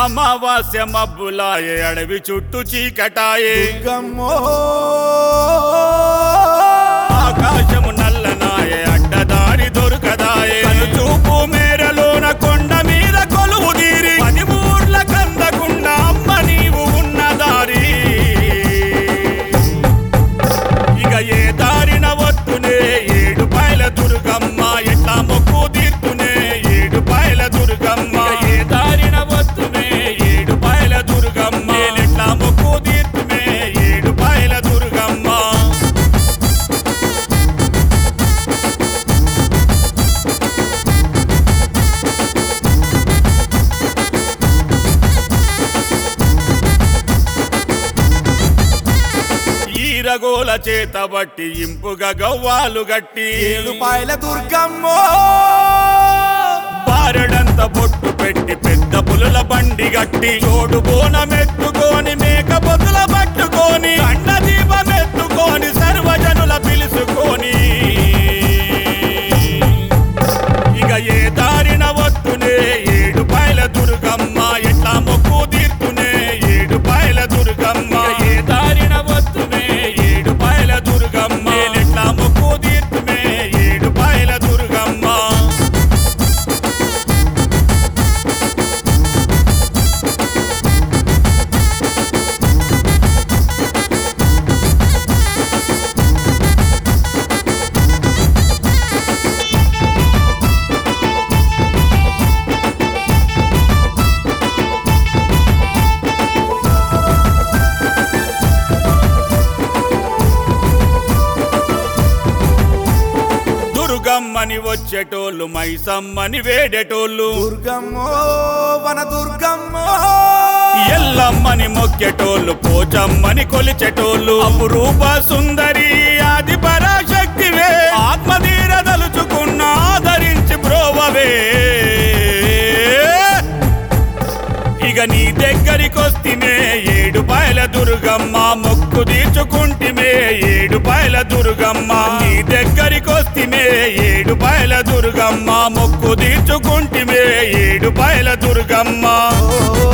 అమావాస్య మబ్బులాయే అడవి చుట్టూ చీకటాయే గమ్మో ఆకాశము నల్లనాయే అడ్డదారి దొరకదాయే చూపు మేరలోన కొండ మీద కొలువు తీరి పది ఊర్ల కందకుండా అమ్మ నీవు ఉన్న దారి ఇక ఏ దారిన వత్తునే ఏడు పాయల దుర్గమ్మ ఎట్లా మొక్కు తీర్తునే ఏడు పాయల దుర్గమ్మ ఏ దారిన వత్తునే ఏడు పాయల దుర్గమ్మ ఎట్లా మొక్కు తీర్తునే ఏడు పాయల దుర్గమ్మ ఈరగోల చేత బట్టి ఇంపుగా గవ్వాలు గట్టి ఏడు పాయల దుర్గమ్మో బారెడంత బొట్టు పెట్టి పెద్ద పులుల బండి గట్టి చోడు బోనమెత్తుకొని మేక పొతుల పట్టుకొని అండ దీపమెత్తుకొని సర్వజనుల పిలుసుకొని ఇక ఏ దారిన వత్తునే ఏడు పాయల దుర్గమ్మ ఎట్లా మొక్కు తీర్తునే ఏడు పాయల దుర్గమ్మ ఏ దారిన వత్తునే ఏడు పాయల దుర్గమ్మ ఎట్లా మొక్కు తీర్తునే ఏడు పాయల దుర్గమ్మ దుర్గమ్మని వచ్చేటోళ్ళు మైసమ్మని వేడేటోళ్ళు దుర్గమ్మో వన దుర్గమ్మో ఎల్లమ్మని మొక్కేటోళ్ళు పోచమ్మని కొలిచేటోళ్ళు అపురూప సుందరి ఆది పరాశక్తివే ఆత్మధీర దలుచుకున్న ఆదరించి బ్రోవవే ఇక నీ దగ్గరికొస్తిమే ఏడు పాయల దుర్గమ్మ మొక్కు తీర్చుకుంటిమే ఏడు పాయల దుర్గమ్మ నీ దగ్గరికొస్తిమే ఏడు పాయల దుర్గమ్మ మొక్కు తీర్చుకుంటిమే ఏడు పాయల దుర్గమ్మ ఓ